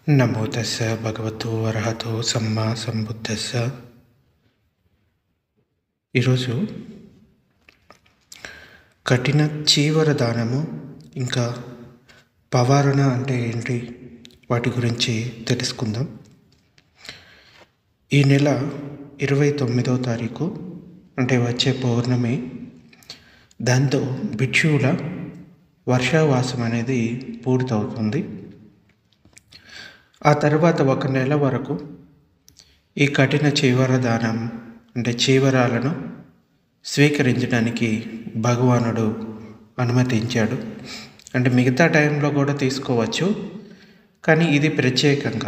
నమో తస్స భగవతో అర్హతో సమ్మా సంబుద్ధస్స ఈరోజు కఠిన చీవర దానము ఇంకా పవారణ అంటే ఏంటి వాటి గురించి తెలుసుకుందాం ఈ నెల ఇరవై తొమ్మిదవ తారీఖు అంటే వచ్చే పౌర్ణమి దాంతో భిక్షువుల వర్షావాసం అనేది పూర్తవుతుంది ఆ తర్వాత ఒక నెల వరకు ఈ కఠిన చీవర దానం అంటే చీవరాలను స్వీకరించడానికి భగవానుడు అనుమతించాడు అంటే మిగతా టైంలో కూడా తీసుకోవచ్చు కానీ ఇది ప్రత్యేకంగా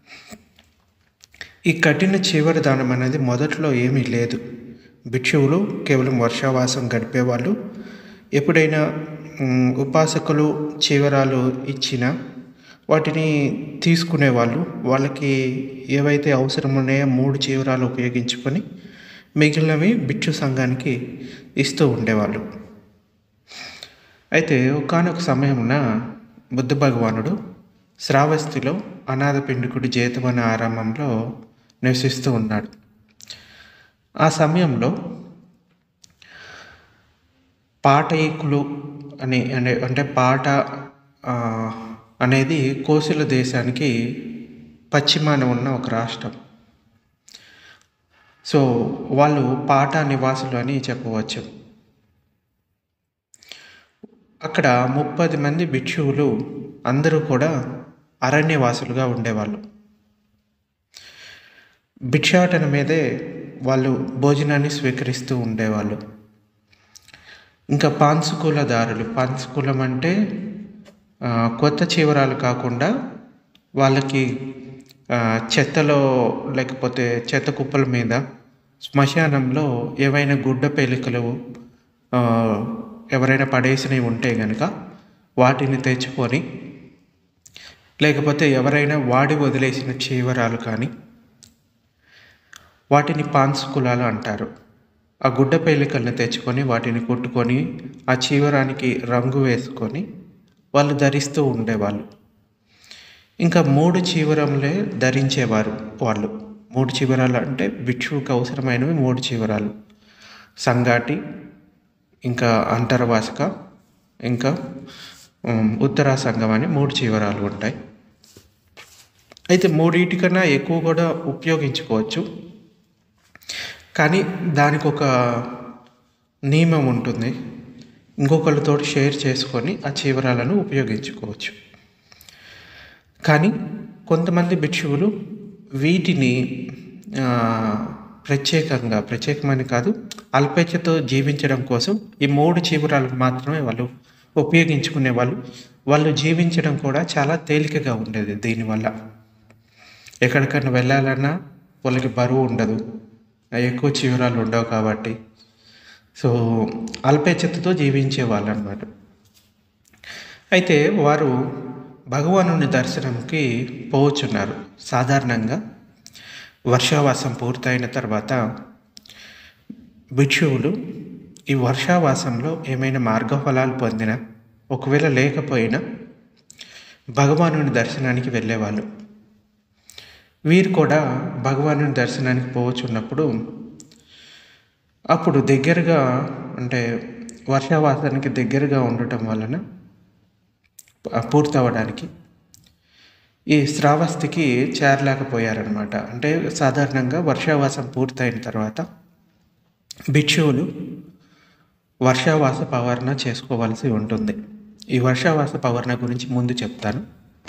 ఈ కఠిన చీవర దానం అనేది మొదట్లో ఏమీ లేదు భిక్షువులు కేవలం వర్షావాసం గడిపేవాళ్ళు ఎప్పుడైనా మ్, ఉపాసకులు చీవరాలు ఇచ్చినా వాటిని తీసుకునేవాళ్ళు వాళ్ళకి ఏవైతే అవసరం ఉన్నాయో మూడు చీవరాలు ఉపయోగించుకొని మిగిలినవి భిక్షు సంఘానికి ఇస్తూ ఉండేవాళ్ళు అయితే ఒకనొక సమయమున బుద్ధ భగవానుడు శ్రావస్తిలో అనాథ పిండికుడి జేతవన ఆరామంలో నివసిస్తూ ఉన్నాడు ఆ సమయంలో పాటయికులు అని అనే అంటే పాట ఆ, అనేది కోసిల దేశానికి పశ్చిమాన ఉన్న ఒక రాష్ట్రం సో వాళ్ళు పాట నివాసులు అని చెప్పవచ్చు అక్కడ ముప్పది మంది భిక్షువులు అందరూ కూడా అరణ్యవాసులుగా ఉండేవాళ్ళు భిక్షాటన మీదే వాళ్ళు భోజనాన్ని స్వీకరిస్తూ ఉండేవాళ్ళు ఇంకా పాన్సుకూలదారులు పాన్సుకూలం అంటే ఆ, కొత్త చీవరాలు కాకుండా వాళ్ళకి ఆ, చెత్తలో లేకపోతే చెత్త కుప్పల మీద శ్మశానంలో ఏవైనా గుడ్డ పేలికలు ఆ, ఎవరైనా పడేసినవి ఉంటే కనుక వాటిని తెచ్చుకొని లేకపోతే ఎవరైనా వాడి వదిలేసిన చీవరాలు కానీ వాటిని పాన్సుకులాలు అంటారు ఆ గుడ్డ పేలికల్ని తెచ్చుకొని వాటిని కుట్టుకొని ఆ చీవరానికి రంగు వేసుకొని వాళ్ళు ధరిస్తూ ఉండేవాళ్ళు ఇంకా మూడు చీవరంలే ధరించేవారు వాళ్ళు మూడు చీవరాలు అంటే భిక్షువుకి అవసరమైనవి మూడు చీవరాలు సంగాటి ఇంకా అంతర్వాసిక ఇంకా ఉమ్, ఉత్తరా సంఘం అని మూడు చీవరాలు ఉంటాయి అయితే మూడింటికన్నా ఎక్కువ కూడా ఉపయోగించుకోవచ్చు కానీ దానికి ఒక నియమం ఉంటుంది ఇంకొకరితో షేర్ చేసుకొని ఆ చీవరాలను ఉపయోగించుకోవచ్చు కానీ కొంతమంది భిక్షువులు వీటిని ఆ, ప్రత్యేకంగా ప్రత్యేకమని కాదు అల్పేచ్ఛతో జీవించడం కోసం ఈ మూడు చీవరాలకు మాత్రమే వాళ్ళు ఉపయోగించుకునే వాళ్ళు వాళ్ళు జీవించడం కూడా చాలా తేలికగా ఉండేది దీనివల్ల ఎక్కడికైనా వెళ్ళాలన్నా వాళ్ళకి బరువు ఉండదు ఎక్కువ చివరాలు ఉండవు కాబట్టి సో అల్పేచ్ఛతతో జీవించే వాళ్ళు అనమాట అయితే వారు భగవానుని దర్శనంకి పోవచ్చున్నారు సాధారణంగా వర్షావాసం పూర్తయిన తర్వాత భిక్షువులు ఈ వర్షావాసంలో ఏమైనా మార్గఫలాలు పొందినా ఒకవేళ లేకపోయినా భగవానుని దర్శనానికి వెళ్ళేవాళ్ళు వీరు కూడా భగవానుని దర్శనానికి పోవచ్చున్నప్పుడు అప్పుడు దగ్గరగా అంటే వర్షావాసానికి దగ్గరగా ఉండటం వలన ప- పూర్తవడానికి ఈ శ్రావస్తికి చేరలేకపోయారనమాట అంటే సాధారణంగా వర్షావాసం పూర్తయిన తర్వాత భిక్షువులు వర్షావాస పవర్ణ చేసుకోవాల్సి ఉంటుంది ఈ వర్షావాస పవర్ణ గురించి ముందు చెప్తాను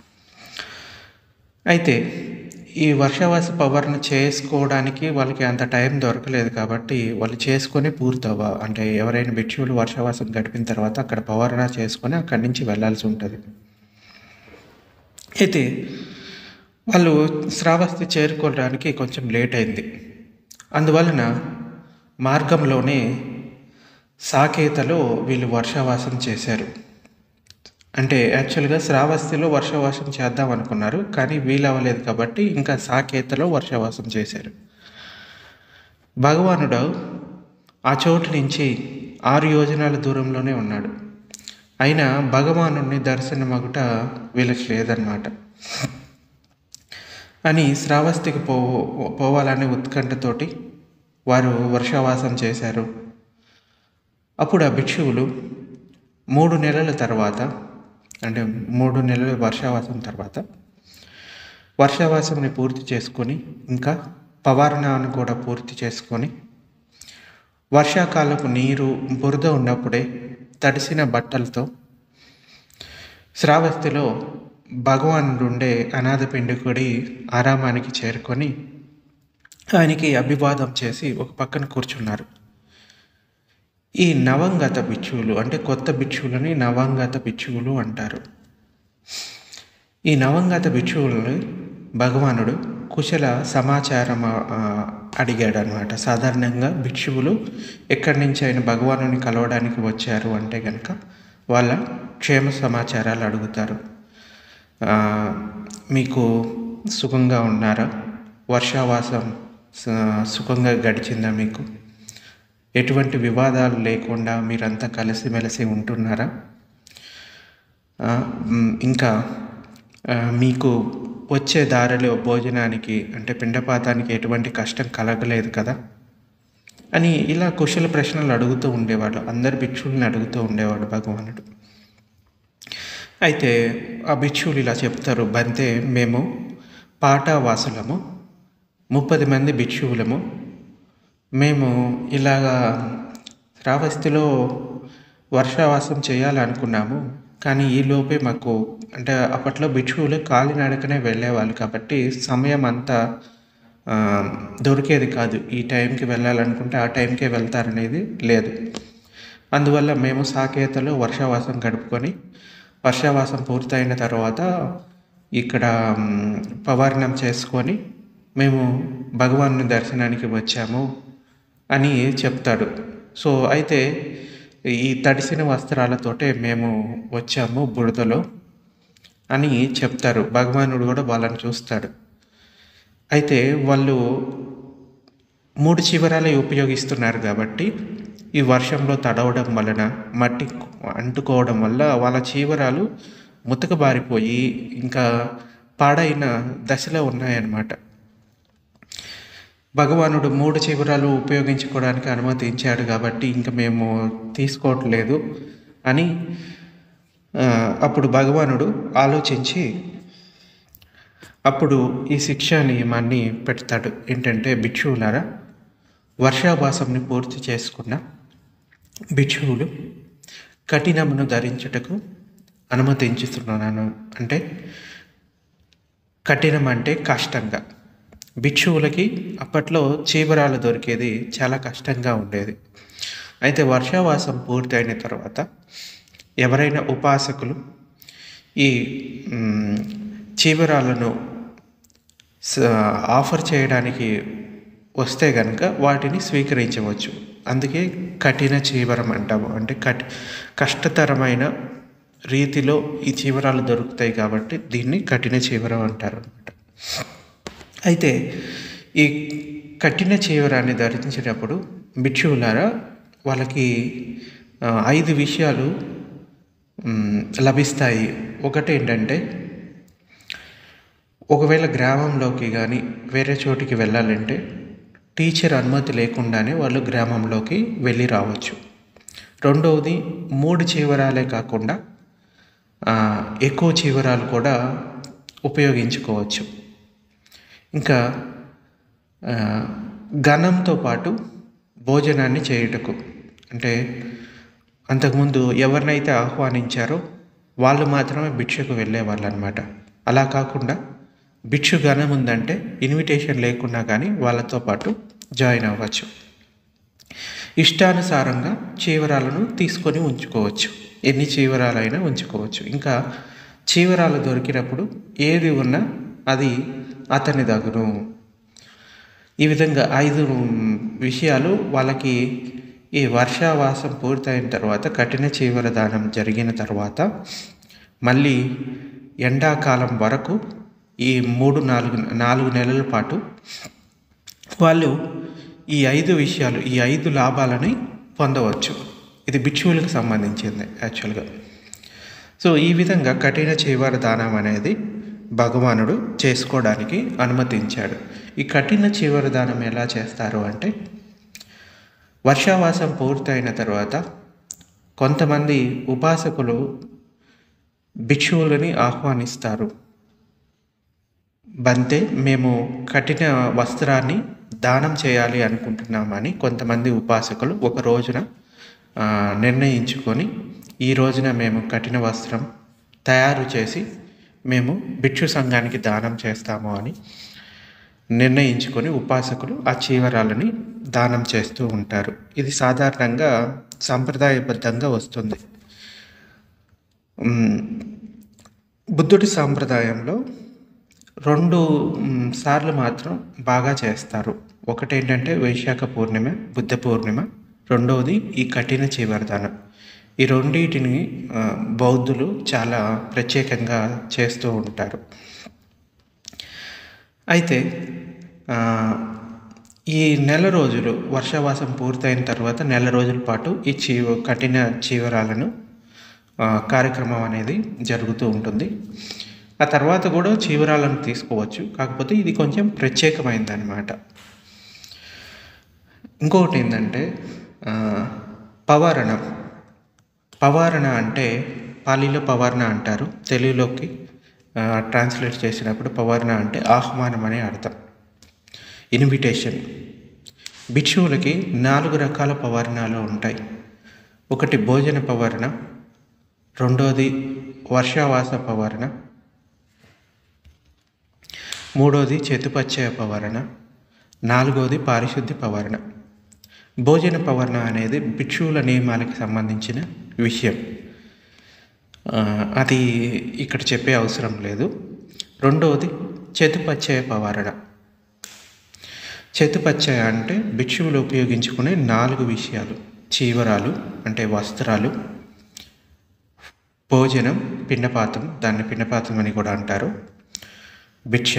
అయితే ఈ వర్షావాస పవర్ను చేసుకోవడానికి వాళ్ళకి అంత టైం దొరకలేదు కాబట్టి వాళ్ళు చేసుకొని పూర్తవ అంటే ఎవరైనా భిక్షువులు వర్షావాసం గడిపిన తర్వాత అక్కడ పవర్ణ చేసుకొని అక్కడి నుంచి వెళ్ళాల్సి ఉంటుంది అయితే వాళ్ళు శ్రావస్తి చేరుకోవడానికి కొంచెం లేట్ అయింది అందువలన మార్గంలోనే సాకేతలో వీళ్ళు వర్షావాసం చేశారు అంటే యాక్చువల్గా శ్రావస్తిలో వర్షవాసం చేద్దాం అనుకున్నారు కానీ వీలవ్వలేదు కాబట్టి ఇంకా సాకేతలో వర్షవాసం చేశారు భగవానుడు ఆ చోటు నుంచి ఆరు యోజనాల దూరంలోనే ఉన్నాడు అయినా భగవానుని దర్శనమగుట వీళ్ళకి లేదన్నమాట అని శ్రావస్తికి పో పోవాలనే ఉత్కంఠతోటి వారు వర్షావాసం చేశారు అప్పుడు ఆ భిక్షువులు మూడు నెలల తర్వాత అంటే మూడు నెలల వర్షావాసం తర్వాత వర్షావాసంని పూర్తి చేసుకొని ఇంకా పవారణాన్ని కూడా పూర్తి చేసుకొని వర్షాకాలపు నీరు బురద ఉన్నప్పుడే తడిసిన బట్టలతో శ్రావస్తిలో భగవానుడు ఉండే అనాథ పిండికుడి ఆరామానికి చేరుకొని ఆయనకి అభివాదం చేసి ఒక పక్కన కూర్చున్నారు ఈ నవంగత బిచ్చువులు అంటే కొత్త బిచ్చువులని నవంగత బిచ్చువులు అంటారు ఈ నవంగత బిచ్చువులని భగవానుడు కుశల సమాచారం అడిగాడు అనమాట సాధారణంగా భిక్షువులు ఎక్కడి నుంచి ఆయన భగవానుని కలవడానికి వచ్చారు అంటే కనుక వాళ్ళ క్షేమ సమాచారాలు అడుగుతారు ఆ, మీకు సుఖంగా ఉన్నారా వర్షావాసం స- సుఖంగా గడిచిందా మీకు ఎటువంటి వివాదాలు లేకుండా మీరంతా కలిసిమెలిసి ఉంటున్నారా ఆ, మ్, ఇంకా ఆ, మీకు వచ్చే దారిలో భోజనానికి అంటే పిండపాతానికి ఎటువంటి కష్టం కలగలేదు కదా అని ఇలా కుశల ప్రశ్నలు అడుగుతూ ఉండేవాడు అందరు భిక్షువుల్ని అడుగుతూ ఉండేవాడు భగవానుడు అయితే ఆ భిక్షువులు ఇలా చెప్తారు బంతే మేము పాటావాసులము ముప్పది మంది భిక్షువులము మేము ఇలాగా శ్రావస్తిలో వర్షావాసం చేయాలనుకున్నాము కానీ ఈ లోపే మాకు అంటే అప్పట్లో భిక్షువులు కాలినడకనే వెళ్ళేవాళ్ళు కాబట్టి సమయం అంతా ఆ, దొరికేది కాదు ఈ టైంకి వెళ్ళాలనుకుంటే ఆ టైంకే వెళ్తారనేది లేదు అందువల్ల మేము సాకేతలో వర్షావాసం గడుపుకొని వర్షావాసం పూర్తయిన తర్వాత ఇక్కడ మ్, పవార్ణం చేసుకొని మేము భగవాను దర్శనానికి వచ్చాము అని చెప్తాడు సో అయితే ఈ తడిసిన వస్త్రాలతోటే మేము వచ్చాము బురదలో అని చెప్తారు భగవానుడు కూడా వాళ్ళని చూస్తాడు అయితే వాళ్ళు మూడు చివరాలే ఉపయోగిస్తున్నారు కాబట్టి ఈ వర్షంలో తడవడం వలన మట్టి అంటుకోవడం వల్ల వాళ్ళ చీవరాలు ముతకబారిపోయి ఇంకా పాడైన దశలో ఉన్నాయన్నమాట భగవానుడు మూడు చివరాలు ఉపయోగించుకోవడానికి అనుమతించాడు కాబట్టి ఇంకా మేము తీసుకోవట్లేదు అని ఆ, అప్పుడు భగవానుడు ఆలోచించి అప్పుడు ఈ శిక్ష నియమాన్ని పెడతాడు ఏంటంటే భిక్షువులారా వర్షాభాసంని పూర్తి చేసుకున్న భిక్షువులు కఠినమును ధరించుటకు అనుమతించుతున్నాను అంటే కఠినం అంటే కష్టంగా భిక్షువులకి అప్పట్లో చీవరాలు దొరికేది చాలా కష్టంగా ఉండేది అయితే వర్షావాసం పూర్తయిన తర్వాత ఎవరైనా ఉపాసకులు ఈ మ్, చీవరాలను స- ఆఫర్ చేయడానికి వస్తే కనుక వాటిని స్వీకరించవచ్చు అందుకే కఠిన చీవరం అంటాము అంటే కఠి కష్టతరమైన రీతిలో ఈ చీవరాలు దొరుకుతాయి కాబట్టి దీన్ని కఠిన చీవరం అంటారు అనమాట అయితే ఈ కఠిన చీవరాన్ని ధరించేటప్పుడు భిక్షువులారా వాళ్ళకి ఆ, ఐదు విషయాలు మ్, లభిస్తాయి ఒకటి ఏంటంటే ఒకవేళ గ్రామంలోకి కానీ వేరే చోటికి వెళ్ళాలంటే టీచర్ అనుమతి లేకుండానే వాళ్ళు గ్రామంలోకి వెళ్ళి రావచ్చు రెండవది మూడు చీవరాలే కాకుండా ఆ, ఎక్కువ చీవరాలు కూడా ఉపయోగించుకోవచ్చు ఇంకా ఆ, గణంతో పాటు భోజనాన్ని చేయుటకు అంటే అంతకుముందు ఎవరినైతే ఆహ్వానించారో వాళ్ళు మాత్రమే భిక్షకు వెళ్ళేవాళ్ళు అనమాట అలా కాకుండా భిక్షు గణం ఉందంటే ఇన్విటేషన్ లేకున్నా కానీ వాళ్ళతో పాటు జాయిన్ అవ్వచ్చు ఇష్టానుసారంగా చీవరాలను తీసుకొని ఉంచుకోవచ్చు ఎన్ని చీవరాలైనా ఉంచుకోవచ్చు ఇంకా చీవరాలు దొరికినప్పుడు ఏది ఉన్నా అది అతని దగును ఈ విధంగా ఐదు విషయాలు వాళ్ళకి ఈ వర్షావాసం పూర్తయిన తర్వాత కఠిన చీవర దానం జరిగిన తర్వాత మళ్ళీ ఎండాకాలం వరకు ఈ మూడు నాలుగు నాలుగు నెలల పాటు వాళ్ళు ఈ ఐదు విషయాలు ఈ ఐదు లాభాలని పొందవచ్చు ఇది భిక్షువులకు సంబంధించింది యాక్చువల్గా సో ఈ విధంగా కఠిన చీవర దానం అనేది భగవానుడు చేసుకోవడానికి అనుమతించాడు ఈ కఠిన చివరి దానం ఎలా చేస్తారు అంటే వర్షావాసం పూర్తయిన తర్వాత కొంతమంది ఉపాసకులు భిక్షువులని ఆహ్వానిస్తారు బంతే మేము కఠిన వస్త్రాన్ని దానం చేయాలి అనుకుంటున్నామని కొంతమంది ఉపాసకులు ఒక రోజున ఆ, నిర్ణయించుకొని ఈ రోజున మేము కఠిన వస్త్రం తయారు చేసి మేము భిక్షు సంఘానికి దానం చేస్తాము అని నిర్ణయించుకొని ఉపాసకులు ఆ చీవరాలని దానం చేస్తూ ఉంటారు ఇది సాధారణంగా సాంప్రదాయబద్ధంగా వస్తుంది మ్, బుద్ధుడి సాంప్రదాయంలో రెండు మ్, సార్లు మాత్రం బాగా చేస్తారు ఒకటి ఏంటంటే వైశాఖ పూర్ణిమ బుద్ధ పూర్ణిమ రెండవది ఈ కఠిన చీవరదానం ఈ రెండింటిని ఆ, బౌద్ధులు చాలా ప్రత్యేకంగా చేస్తూ ఉంటారు అయితే ఆ, ఈ నెల రోజులు వర్షావాసం పూర్తయిన తర్వాత నెల రోజుల పాటు ఈ చీవ కఠిన చీవరాలను ఆ, కార్యక్రమం అనేది జరుగుతూ ఉంటుంది ఆ తర్వాత కూడా చీవరాలను తీసుకోవచ్చు కాకపోతే ఇది కొంచెం ప్రత్యేకమైంది అనమాట ఇంకొకటి ఏంటంటే ఆ, పవారణం పవారణ అంటే పాలీలో పవారణ అంటారు తెలుగులోకి ఆ, ట్రాన్స్లేట్ చేసినప్పుడు పవారణ అంటే ఆహ్వానం అనే అర్థం ఇన్విటేషన్ భిక్షువులకి నాలుగు రకాల పవారణాలు ఉంటాయి ఒకటి భోజన పవారణ రెండోది వర్షావాస పవారణ మూడోది చేతుపచ్చయ పవారణ నాలుగోది పారిశుద్ధ్య పవారణ భోజన పవర్ణ అనేది భిక్షువుల నియమాలకు సంబంధించిన విషయం ఆ, అది ఇక్కడ చెప్పే అవసరం లేదు రెండవది చేతుపచ్చయ పవారణ చేతుపచ్చయ అంటే భిక్షువులు ఉపయోగించుకునే నాలుగు విషయాలు చీవరాలు అంటే వస్త్రాలు భోజనం పిండపాతం దాన్ని పిండపాతం అని కూడా అంటారు భిక్ష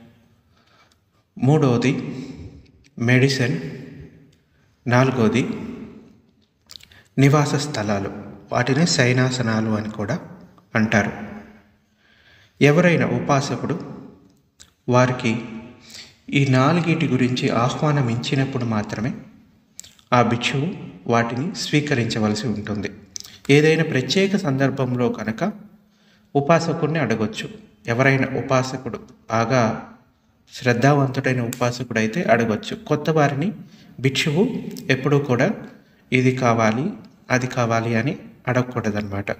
మూడవది మెడిసిన్ నాలుగోది నివాస స్థలాలు వాటిని శయనాసనాలు అని కూడా అంటారు ఎవరైనా ఉపాసకుడు వారికి ఈ నాలుగిటి గురించి ఆహ్వానం ఇచ్చినప్పుడు మాత్రమే ఆ భిక్షువు వాటిని స్వీకరించవలసి ఉంటుంది ఏదైనా ప్రత్యేక సందర్భంలో కనుక ఉపాసకుడిని అడగొచ్చు ఎవరైనా ఉపాసకుడు బాగా శ్రద్ధావంతుడైన ఉపాసకుడు అయితే అడగొచ్చు కొత్త వారిని భిక్షువు ఎప్పుడూ కూడా ఇది కావాలి అది కావాలి అని అడగకూడదన్నమాట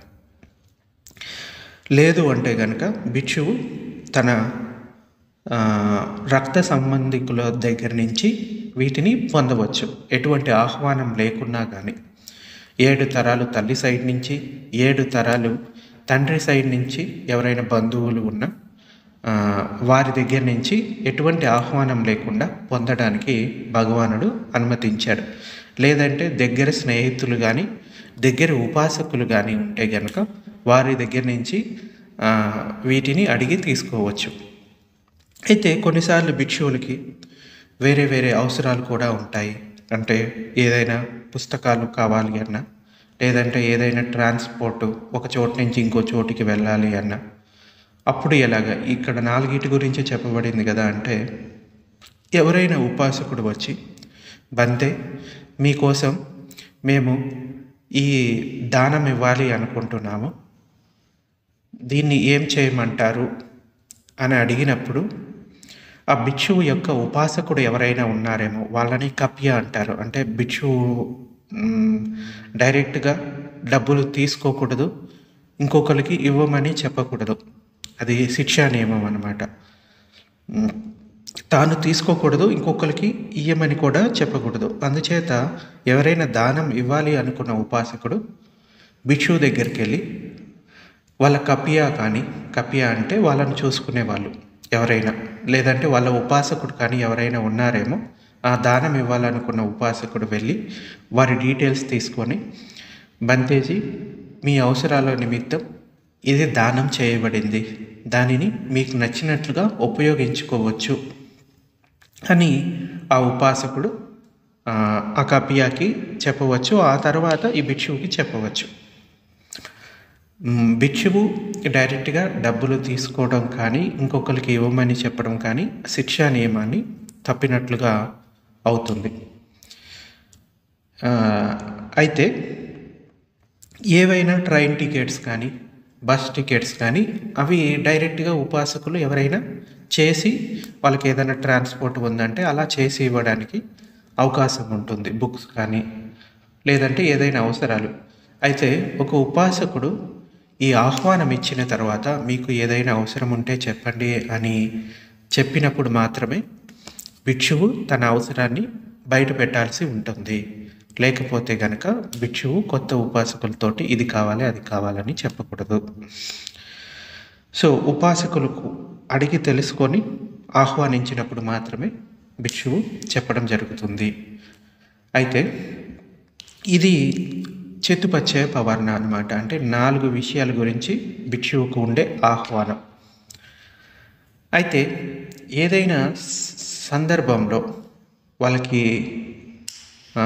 లేదు అంటే కనుక భిక్షువు తన ఆ, రక్త సంబంధికుల దగ్గర నుంచి వీటిని పొందవచ్చు ఎటువంటి ఆహ్వానం లేకున్నా కానీ ఏడు తరాలు తల్లి సైడ్ నుంచి ఏడు తరాలు తండ్రి సైడ్ నుంచి ఎవరైనా బంధువులు ఉన్నా ఆ, వారి దగ్గర నుంచి ఎటువంటి ఆహ్వానం లేకుండా పొందడానికి భగవానుడు అనుమతించాడు లేదంటే దగ్గర స్నేహితులు కానీ దగ్గర ఉపాసకులు కానీ ఉంటే కనుక వారి దగ్గర నుంచి ఆ, వీటిని అడిగి తీసుకోవచ్చు అయితే కొన్నిసార్లు భిక్షువులకి వేరే వేరే అవసరాలు కూడా ఉంటాయి అంటే ఏదైనా పుస్తకాలు కావాలి అన్నా లేదంటే ఏదైనా ట్రాన్స్పోర్ట్ ఒక చోటు నుంచి ఇంకో చోటికి వెళ్ళాలి అన్నా అప్పుడు ఎలాగ ఇక్కడ నాలుగిటి గురించి చెప్పబడింది కదా అంటే ఎవరైనా ఉపాసకుడు వచ్చి బంతే మీకోసం మేము ఈ దానం ఇవ్వాలి అనుకుంటున్నాము దీన్ని ఏం చేయమంటారు అని అడిగినప్పుడు ఆ భిక్షువు యొక్క ఉపాసకుడు ఎవరైనా ఉన్నారేమో వాళ్ళని కప్య అంటారు అంటే భిక్షువు మ్, డైరెక్ట్గా డబ్బులు తీసుకోకూడదు ఇంకొకరికి ఇవ్వమని చెప్పకూడదు అది శిక్షా నియమం అన్నమాట మ్, తాను తీసుకోకూడదు ఇంకొకరికి ఇయ్యమని కూడా చెప్పకూడదు అందుచేత ఎవరైనా దానం ఇవ్వాలి అనుకున్న ఉపాసకుడు భిక్షువు దగ్గరికి వెళ్ళి వాళ్ళ కపియా కానీ కపియా అంటే వాళ్ళని చూసుకునే వాళ్ళు ఎవరైనా లేదంటే వాళ్ళ ఉపాసకుడు కానీ ఎవరైనా ఉన్నారేమో ఆ దానం ఇవ్వాలనుకున్న ఉపాసకుడు వెళ్ళి వారి డీటెయిల్స్ తీసుకొని బంతేజీ మీ అవసరాల నిమిత్తం ఇది దానం చేయబడింది దానిని మీకు నచ్చినట్లుగా ఉపయోగించుకోవచ్చు అని ఆ ఉపాసకుడు ఆ, ఆ కపియాకి చెప్పవచ్చు ఆ తర్వాత ఈ భిక్షువుకి చెప్పవచ్చు మ్, భిక్షువు డైరెక్ట్గా డబ్బులు తీసుకోవడం కానీ ఇంకొకరికి ఇవ్వమని చెప్పడం కానీ శిక్షా నియమాన్ని తప్పినట్లుగా అవుతుంది ఆ, అయితే ఏవైనా ట్రైన్ టికెట్స్ కానీ బస్ టికెట్స్ కానీ అవి డైరెక్ట్గా ఉపాసకులు ఎవరైనా చేసి వాళ్ళకి ఏదైనా ట్రాన్స్పోర్ట్ ఉందంటే అలా చేసి ఇవ్వడానికి అవకాశం ఉంటుంది బుక్స్ కానీ లేదంటే ఏదైనా అవసరాలు అయితే ఒక ఉపాసకుడు ఈ ఆహ్వానం ఇచ్చిన తర్వాత మీకు ఏదైనా అవసరం ఉంటే చెప్పండి అని చెప్పినప్పుడు మాత్రమే భిక్షువు తన అవసరాన్ని బయట పెట్టాల్సి ఉంటుంది లేకపోతే గనక భిక్షువు కొత్త ఉపాసకులతోటి ఇది కావాలి అది కావాలని చెప్పకూడదు సో ఉపాసకులకు అడిగి తెలుసుకొని ఆహ్వానించినప్పుడు మాత్రమే భిక్షువు చెప్పడం జరుగుతుంది అయితే ఇది చెత్తుపచ్చే పవర్ణ అనమాట అంటే నాలుగు విషయాల గురించి భిక్షువుకు ఉండే ఆహ్వానం అయితే ఏదైనా స- సందర్భంలో వాళ్ళకి ఆ,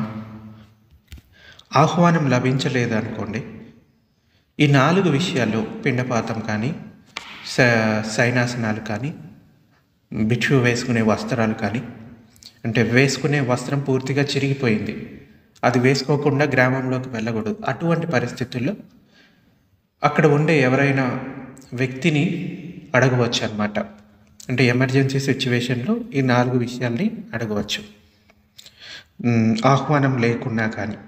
ఆహ్వానం లభించలేదు అనుకోండి ఈ నాలుగు విషయాలు పిండపాతం కానీ స సైనాసనాలు కానీ భిక్షువు వేసుకునే వస్త్రాలు కానీ అంటే వేసుకునే వస్త్రం పూర్తిగా చిరిగిపోయింది అది వేసుకోకుండా గ్రామంలోకి వెళ్ళకూడదు అటువంటి పరిస్థితుల్లో అక్కడ ఉండే ఎవరైనా వ్యక్తిని అడగవచ్చు అనమాట అంటే ఎమర్జెన్సీ సిచ్యువేషన్లో ఈ నాలుగు విషయాల్ని అడగవచ్చు మ్, ఆహ్వానం లేకున్నా కానీ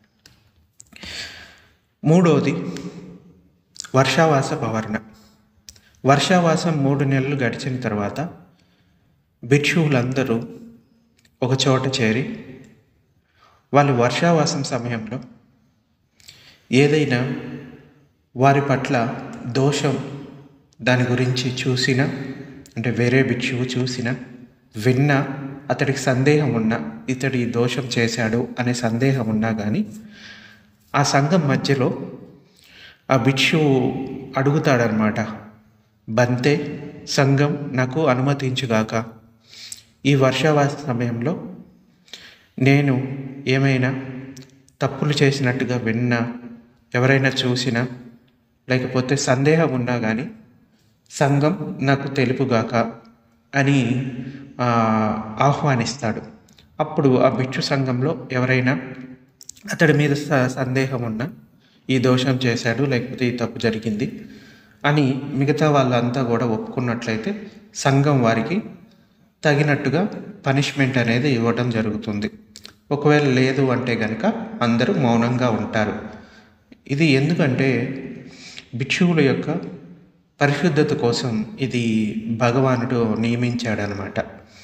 మూడవది వర్షావాస పవర్ణ వర్షావాసం మూడు నెలలు గడిచిన తర్వాత భిక్షువులందరూ ఒక చోట చేరి వాళ్ళు వర్షావాసం సమయంలో ఏదైనా వారి పట్ల దోషం దాని గురించి చూసిన అంటే వేరే భిక్షువు చూసిన విన్నా అతడికి సందేహం ఉన్నా ఇతడు ఈ దోషం చేశాడు అనే సందేహం ఉన్నా కానీ ఆ సంఘం మధ్యలో ఆ భిక్షువు అడుగుతాడనమాట బంతే సంఘం నాకు అనుమతించుగాక ఈ వర్షావాస సమయంలో నేను ఏమైనా తప్పులు చేసినట్టుగా విన్నా ఎవరైనా చూసినా లేకపోతే సందేహం ఉన్నా కానీ సంఘం నాకు తెలుపుగాక అని ఆ, ఆహ్వానిస్తాడు అప్పుడు ఆ భిక్షు సంఘంలో ఎవరైనా అతడి మీద స- సందేహం ఉన్నా ఈ దోషం చేశాడు లేకపోతే ఈ తప్పు జరిగింది అని మిగతా వాళ్ళంతా కూడా ఒప్పుకున్నట్లయితే సంఘం వారికి తగినట్టుగా పనిష్మెంట్ అనేది ఇవ్వడం జరుగుతుంది ఒకవేళ లేదు అంటే కనుక అందరూ మౌనంగా ఉంటారు ఇది ఎందుకంటే భిక్షువుల యొక్క పరిశుద్ధత కోసం ఇది భగవానుడు నియమించాడనమాట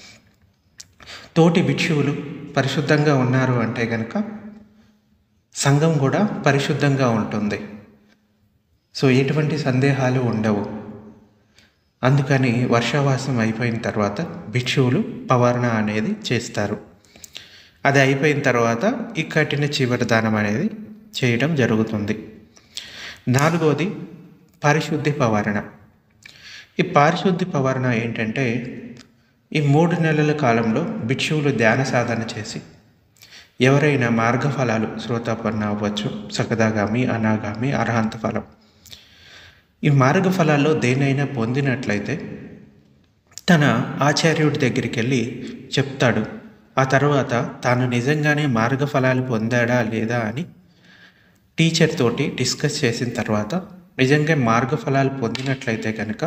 తోటి భిక్షువులు పరిశుద్ధంగా ఉన్నారు అంటే కనుక సంఘం కూడా పరిశుద్ధంగా ఉంటుంది సో ఎటువంటి సందేహాలు ఉండవు అందుకని వర్షావాసం అయిపోయిన తర్వాత భిక్షువులు పవర్ణ అనేది చేస్తారు అది అయిపోయిన తర్వాత ఈ కఠిన చివరి దానం అనేది చేయడం జరుగుతుంది నాలుగవది పారిశుద్ధి పవర్ణ ఈ పారిశుద్ధి పవర్ణ ఏంటంటే ఈ మూడు నెలల కాలంలో భిక్షువులు ధ్యాన సాధన చేసి ఎవరైనా మార్గఫలాలు శ్రోతాపన్న అవ్వచ్చు సకదాగామి అనాగామి అర్హంత ఫలం ఈ మార్గఫలాల్లో దేనైనా పొందినట్లయితే తన ఆచార్యుడి దగ్గరికి వెళ్ళి చెప్తాడు ఆ తర్వాత తాను నిజంగానే మార్గఫలాలు పొందాడా లేదా అని టీచర్ తోటి డిస్కస్ చేసిన తర్వాత నిజంగా మార్గఫలాలు పొందినట్లయితే కనుక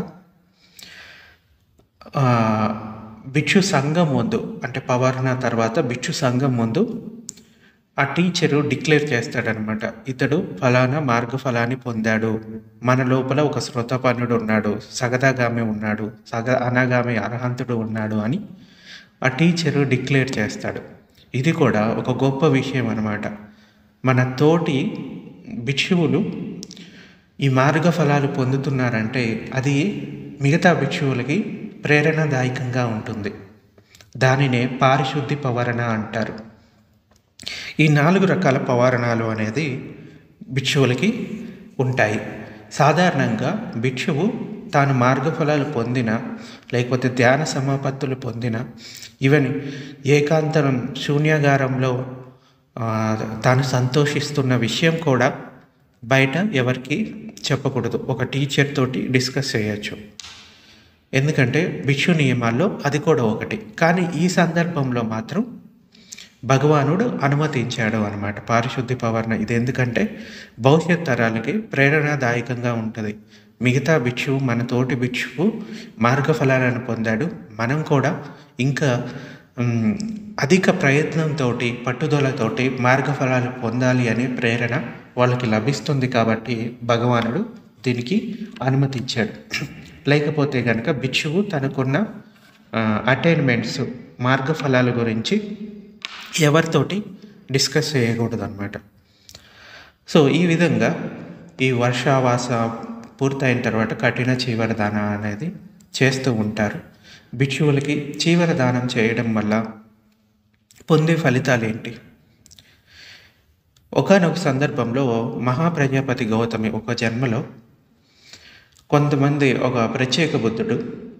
ఆ, భిక్షు సంఘం ముందు అంటే పవర్ణ తర్వాత భిక్షు సంఘం ముందు ఆ టీచరు డిక్లేర్ చేస్తాడనమాట ఇతడు ఫలానా మార్గ ఫలాన్ని పొందాడు మన లోపల ఒక శ్రోతపన్నుడు ఉన్నాడు సగదాగామి ఉన్నాడు సగ అనాగామి అర్హంతుడు ఉన్నాడు అని ఆ టీచరు డిక్లేర్ చేస్తాడు ఇది కూడా ఒక గొప్ప విషయం అనమాట మన తోటి భిక్షువులు ఈ మార్గ ఫలాలు పొందుతున్నారంటే అది మిగతా భిక్షువులకి ప్రేరణాదాయకంగా ఉంటుంది దానినే పారిశుద్ధి పవరణ అంటారు ఈ నాలుగు రకాల పవారణాలు అనేది భిక్షువులకి ఉంటాయి సాధారణంగా భిక్షువు తాను మార్గఫలాలు పొందిన లేకపోతే ధ్యాన సమాపత్తులు పొందిన ఈవెన్ ఏకాంతరం శూన్యాగారంలో ఆ, తాను సంతోషిస్తున్న విషయం కూడా బయట ఎవరికి చెప్పకూడదు ఒక టీచర్ తోటి డిస్కస్ చేయొచ్చు ఎందుకంటే భిక్షు నియమాల్లో అది కూడా ఒకటి కానీ ఈ సందర్భంలో మాత్రం భగవానుడు అనుమతించాడు అనమాట పారిశుద్ధి పవర్ణ ఇది ఎందుకంటే భవిష్యత్ తరాలకి ప్రేరణాదాయకంగా ఉంటుంది మిగతా భిక్షువు మన తోటి భిక్షువు మార్గఫలాలను పొందాడు మనం కూడా ఇంకా మ్, అధిక ప్రయత్నంతో పట్టుదలతోటి మార్గఫలాలు పొందాలి అనే ప్రేరణ వాళ్ళకి లభిస్తుంది కాబట్టి భగవానుడు దీనికి అనుమతించాడు లేకపోతే కనుక భిక్షువు తనకున్న అటైన్మెంట్స్ మార్గఫలాల గురించి ఎవరితోటి డిస్కస్ చేయకూడదు అనమాట సో ఈ విధంగా ఈ వర్షావాస పూర్తయిన తర్వాత కఠిన చీవర దాన అనేది చేస్తూ ఉంటారు భిక్షువులకి చీవర దానం చేయడం వల్ల పొందే ఫలితాలు ఏంటి ఒకనొక సందర్భంలో మహాప్రజాపతి గౌతమి ఒక జన్మలో కొంతమంది ఒక ప్రత్యేక బుద్ధుడు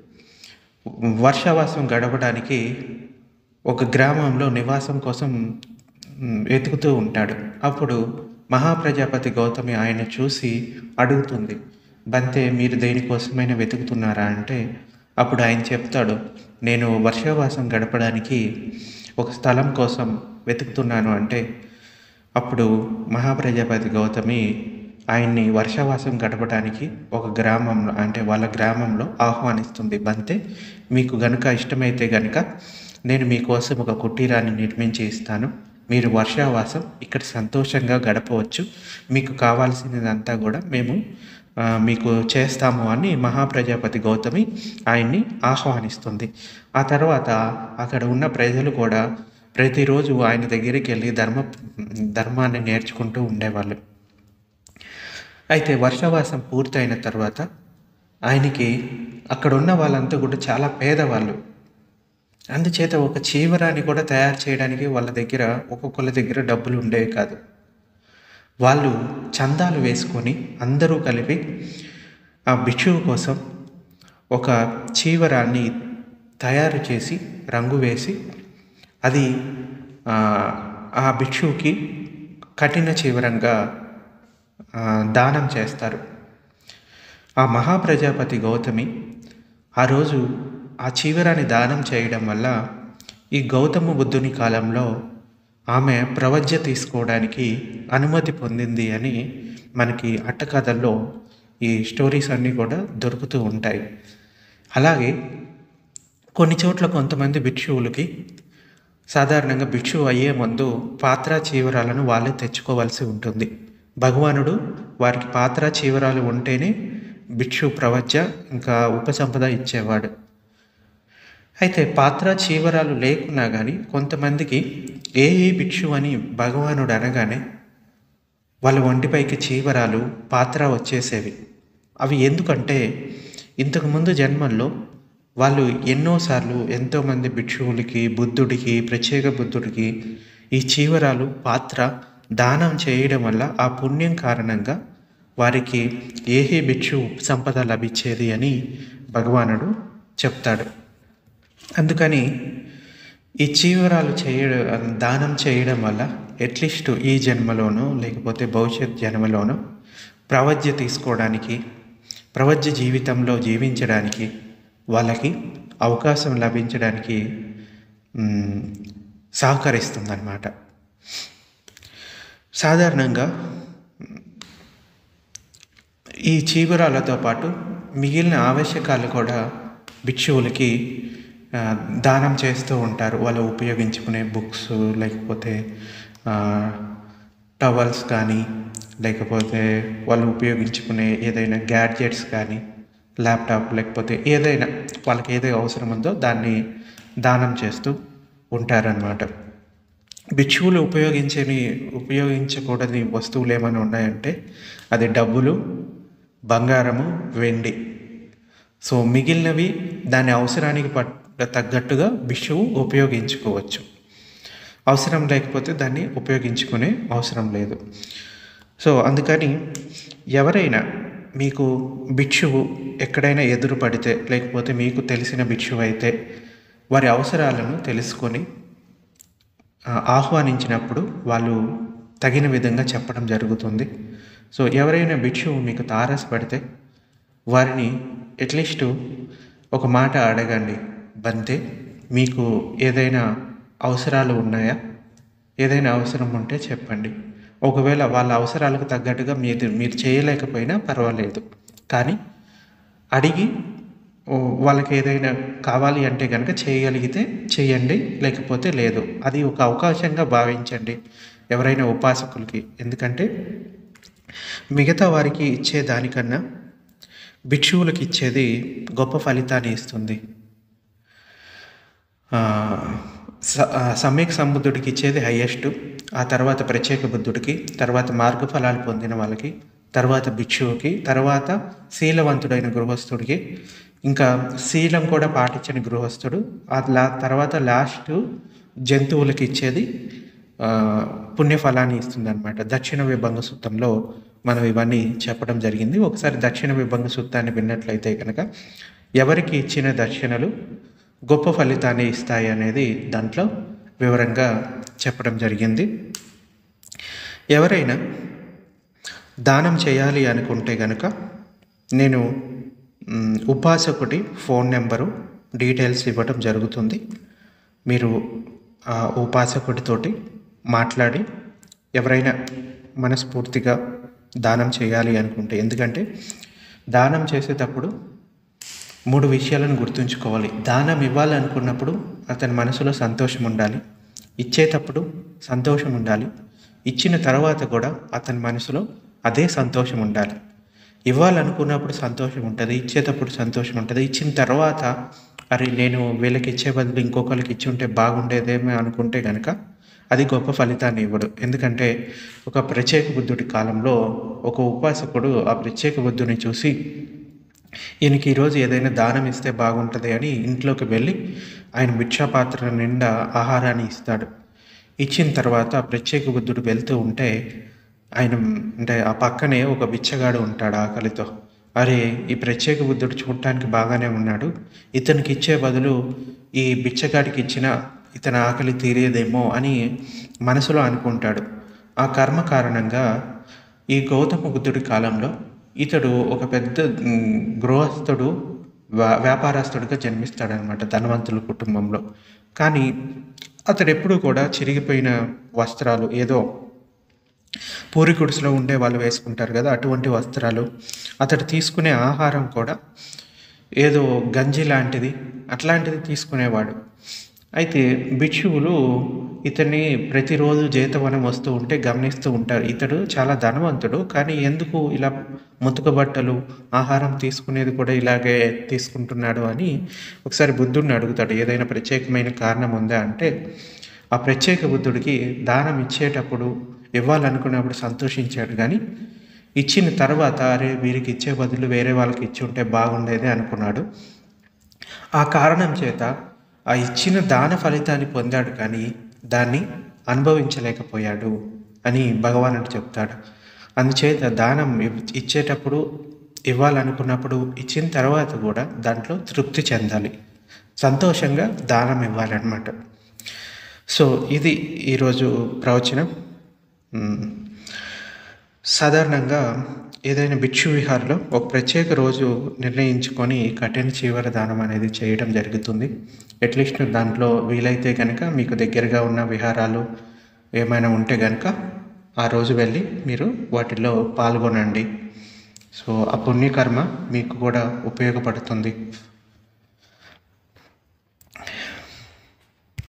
వర్షావాసం గడపడానికి ఒక గ్రామంలో నివాసం కోసం మ్, వెతుకుతూ ఉంటాడు అప్పుడు మహాప్రజాపతి గౌతమి ఆయన చూసి అడుగుతుంది బంతే మీరు దేనికోసమైనా వెతుకుతున్నారా అంటే అప్పుడు ఆయన చెప్తాడు నేను వర్షావాసం గడపడానికి ఒక స్థలం కోసం వెతుకుతున్నాను అంటే అప్పుడు మహాప్రజాపతి గౌతమి ఆయన్ని వర్షావాసం గడపడానికి ఒక గ్రామంలో అంటే వాళ్ళ గ్రామంలో ఆహ్వానిస్తుంది బంతే మీకు గనుక ఇష్టమైతే గనుక నేను మీకోసం ఒక కుటీరాన్ని నిర్మించి ఇస్తాను మీరు వర్షావాసం ఇక్కడ సంతోషంగా గడపవచ్చు మీకు కావాల్సినదంతా కూడా మేము ఆ, మీకు చేస్తాము అని మహాప్రజాపతి గౌతమి ఆయన్ని ఆహ్వానిస్తుంది ఆ తర్వాత అక్కడ ఉన్న ప్రజలు కూడా ప్రతిరోజు ఆయన దగ్గరికి వెళ్ళి ధర్మ ధర్మాన్ని నేర్చుకుంటూ ఉండేవాళ్ళు అయితే వర్షవాసం పూర్తయిన తర్వాత ఆయనకి అక్కడ ఉన్న వాళ్ళంతా కూడా చాలా పేదవాళ్ళు అందుచేత ఒక చీవరాన్ని కూడా తయారు చేయడానికి వాళ్ళ దగ్గర ఒక్కొక్కళ్ళ దగ్గర డబ్బులు ఉండేవి కాదు వాళ్ళు చందాలు వేసుకొని అందరూ కలిపి ఆ భిక్షువు కోసం ఒక చీవరాన్ని తయారు చేసి రంగు వేసి అది ఆ, ఆ భిక్షువుకి కఠిన చీవరంగా ఆ, దానం చేస్తారు ఆ మహాప్రజాపతి గౌతమి ఆ రోజు ఆ చీవరాన్ని దానం చేయడం వల్ల ఈ గౌతమ బుద్ధుని కాలంలో ఆమె ప్రవజ్య తీసుకోవడానికి అనుమతి పొందింది అని మనకి అట్టకథల్లో ఈ స్టోరీస్ అన్నీ కూడా దొరుకుతూ ఉంటాయి అలాగే కొన్ని చోట్ల కొంతమంది భిక్షువులకి సాధారణంగా భిక్షువు అయ్యే ముందు పాత్ర చీవరాలను వాళ్ళే తెచ్చుకోవాల్సి ఉంటుంది భగవానుడు వారికి పాత్ర చీవరాలు ఉంటేనే భిక్షు ప్రవజ్య ఇంకా ఉపసంపద ఇచ్చేవాడు అయితే పాత్ర చీవరాలు లేకున్నా కానీ కొంతమందికి ఏ ఏ భిక్షు అని భగవానుడు అనగానే వాళ్ళ ఒంటిపైకి చీవరాలు పాత్ర వచ్చేసేవి అవి ఎందుకంటే ఇంతకుముందు జన్మల్లో వాళ్ళు ఎన్నోసార్లు ఎంతోమంది భిక్షువులకి బుద్ధుడికి ప్రత్యేక బుద్ధుడికి ఈ చీవరాలు పాత్ర దానం చేయడం వల్ల ఆ పుణ్యం కారణంగా వారికి ఏహే భిక్షు సంపద లభించేది అని భగవానుడు చెప్తాడు అందుకని ఈ చీవరాలు చేయడం దానం చేయడం వల్ల అట్లీస్ట్ ఈ జన్మలోనో లేకపోతే భవిష్యత్ జన్మలోనో ప్రవజ్య తీసుకోవడానికి ప్రవజ్య జీవితంలో జీవించడానికి వాళ్ళకి అవకాశం లభించడానికి మ్, సహకరిస్తుందన్నమాట సాధారణంగా ఈ చీవరాలతో పాటు మిగిలిన ఆవశ్యకాలు కూడా భిక్షువులకి ఆ, దానం చేస్తూ ఉంటారు వాళ్ళు ఉపయోగించుకునే బుక్స్ లేకపోతే టవల్స్ కానీ లేకపోతే వాళ్ళు ఉపయోగించుకునే ఏదైనా గ్యాడ్జెట్స్ కానీ ల్యాప్టాప్ లేకపోతే ఏదైనా వాళ్ళకి ఏదైతే అవసరం ఉందో దాన్ని దానం చేస్తూ ఉంటారనమాట భిక్షువులు ఉపయోగించని ఉపయోగించకూడని వస్తువులు ఏమైనా ఉన్నాయంటే అది డబ్బులు బంగారము వెండి సో మిగిలినవి దాని అవసరానికి పట్ తగ్గట్టుగా భిక్షువు ఉపయోగించుకోవచ్చు అవసరం లేకపోతే దాన్ని ఉపయోగించుకునే అవసరం లేదు సో అందుకని ఎవరైనా మీకు భిక్షువు ఎక్కడైనా ఎదురు పడితే లేకపోతే మీకు తెలిసిన భిక్షువు అయితే వారి అవసరాలను తెలుసుకొని ఆ, ఆహ్వానించినప్పుడు వాళ్ళు తగిన విధంగా చెప్పడం జరుగుతుంది సో ఎవరైనా భిక్షువు మీకు తారసపడితే వారిని అట్లీస్ట్ ఒక మాట అడగండి బంతే మీకు ఏదైనా అవసరాలు ఉన్నాయా ఏదైనా అవసరం ఉంటే చెప్పండి ఒకవేళ వాళ్ళ అవసరాలకు తగ్గట్టుగా మీరు మీరు చేయలేకపోయినా పర్వాలేదు కానీ అడిగి ఓ, వాళ్ళకి ఏదైనా కావాలి అంటే కనుక చేయగలిగితే చేయండి లేకపోతే లేదు అది ఒక అవకాశంగా భావించండి ఎవరైనా ఉపాసకులకి ఎందుకంటే మిగతా వారికి ఇచ్చే దానికన్నా భిక్షువులకు ఇచ్చేది గొప్ప ఫలితాన్ని ఇస్తుంది ఆ, స- ఆ, సమ్యక్ సంబుద్ధుడికి ఇచ్చేది హయ్యెస్ట్ ఆ తర్వాత ప్రత్యేక బుద్ధుడికి తర్వాత మార్గఫలాలు పొందిన వాళ్ళకి తర్వాత భిక్షువుకి తర్వాత శీలవంతుడైన గృహస్థుడికి ఇంకా శీలం కూడా పాటించని గృహస్థుడు ఆ లా తర్వాత లాస్ట్ జంతువులకి ఇచ్చేది ఆ, పుణ్యఫలాన్ని ఇస్తుంది అనమాట దక్షిణ విభంగ సూత్రంలో మనం ఇవన్నీ చెప్పడం జరిగింది ఒకసారి దక్షిణ విభంగ సూత్రాన్ని విన్నట్లయితే కనుక ఎవరికి ఇచ్చిన దక్షిణలు గొప్ప ఫలితాన్ని ఇస్తాయి అనేది దాంట్లో వివరంగా చెప్పడం జరిగింది ఎవరైనా దానం చేయాలి అనుకుంటే గనుక నేను మ్, ఉపాసకుడి ఫోన్ నెంబరు డీటెయిల్స్ ఇవ్వడం జరుగుతుంది మీరు ఆ ఉపాసకుడితోటి మాట్లాడి ఎవరైనా మనస్ఫూర్తిగా దానం చేయాలి అనుకుంటే ఎందుకంటే దానం చేసేటప్పుడు మూడు విషయాలను గుర్తుంచుకోవాలి దానం ఇవ్వాలనుకున్నప్పుడు అతని మనసులో సంతోషం ఉండాలి ఇచ్చేటప్పుడు సంతోషం ఉండాలి ఇచ్చిన తర్వాత కూడా అతని మనసులో అదే సంతోషం ఉండాలి ఇవ్వాలనుకున్నప్పుడు సంతోషం ఉంటుంది ఇచ్చేటప్పుడు సంతోషం ఉంటుంది ఇచ్చిన తర్వాత అరే నేను వీళ్ళకి ఇచ్చే బదులు ఇంకొకరికి ఇచ్చి ఉంటే బాగుండేదేమో అనుకుంటే కనుక అది గొప్ప ఫలితాన్ని ఇవ్వడు ఎందుకంటే ఒక ప్రత్యేక బుద్ధుడి కాలంలో ఒక ఉపాసకుడు ఆ ప్రత్యేక బుద్ధుని చూసి ఈయనకి ఈరోజు ఏదైనా దానం ఇస్తే బాగుంటుంది అని ఇంట్లోకి వెళ్ళి ఆయన భిక్షాపాత్ర నిండా ఆహారాన్ని ఇస్తాడు ఇచ్చిన తర్వాత ఆ ప్రత్యేక బుద్ధుడు వెళ్తూ ఉంటే ఆయన అంటే ఆ పక్కనే ఒక బిచ్చగాడు ఉంటాడు ఆకలితో అరే ఈ ప్రత్యేక బుద్ధుడు చూడటానికి బాగానే ఉన్నాడు ఇతనికి ఇచ్చే బదులు ఈ బిచ్చగాడికి ఇచ్చిన ఇతని ఆకలి తీరేదేమో అని మనసులో అనుకుంటాడు ఆ కర్మ కారణంగా ఈ గౌతమ బుద్ధుడి కాలంలో ఇతడు ఒక పెద్ద మ్, గృహస్థుడు వ్యా- వ్యాపారస్తుడిగా జన్మిస్తాడనమాట ధనవంతుల కుటుంబంలో కానీ అతడు ఎప్పుడూ కూడా చిరిగిపోయిన వస్త్రాలు ఏదో పూరి గుడిసెలో ఉండే వాళ్ళు వేసుకుంటారు కదా అటువంటి వస్త్రాలు అతడు తీసుకునే ఆహారం కూడా ఏదో గంజి లాంటిది అట్లాంటిది తీసుకునేవాడు అయితే భిక్షువులు ఇతన్ని ప్రతిరోజు జీతవనం వస్తూ ఉంటే గమనిస్తూ ఉంటారు ఇతడు చాలా ధనవంతుడు కానీ ఎందుకు ఇలా ముతుక బట్టలు ఆహారం తీసుకునేది కూడా ఇలాగే తీసుకుంటున్నాడు అని ఒకసారి బుద్ధుడిని అడుగుతాడు ఏదైనా ప్రత్యేకమైన కారణం ఉందా అంటే ఆ ప్రత్యేక బుద్ధుడికి దానం ఇచ్చేటప్పుడు ఇవ్వాలనుకున్నప్పుడు సంతోషించాడు కానీ ఇచ్చిన తర్వాత అరే వీరికి ఇచ్చే బదులు వేరే వాళ్ళకి ఇచ్చి ఉంటే బాగుండేది అనుకున్నాడు ఆ కారణం చేత ఆ ఇచ్చిన దాన ఫలితాన్ని పొందాడు కానీ దాన్ని అనుభవించలేకపోయాడు అని భగవానుడు చెప్తాడు అందుచేత దానం ఇవ్- ఇచ్చేటప్పుడు ఇవ్వాలనుకున్నప్పుడు ఇచ్చిన తర్వాత కూడా దాంట్లో తృప్తి చెందాలి సంతోషంగా దానం ఇవ్వాలన్నమాట సో ఇది ఈరోజు ప్రవచనం మ్, సాధారణంగా ఏదైనా భిక్షు విహార్లో ఒక ప్రత్యేక రోజు నిర్ణయించుకొని కఠిన చీవర దానం అనేది చేయడం జరుగుతుంది అట్లీస్ట్ దాంట్లో వీలైతే కనుక మీకు దగ్గరగా ఉన్న విహారాలు ఏమైనా ఉంటే కనుక ఆ రోజు వెళ్ళి మీరు వాటిలో పాల్గొనండి సో ఆ పుణ్యకర్మ మీకు కూడా ఉపయోగపడుతుంది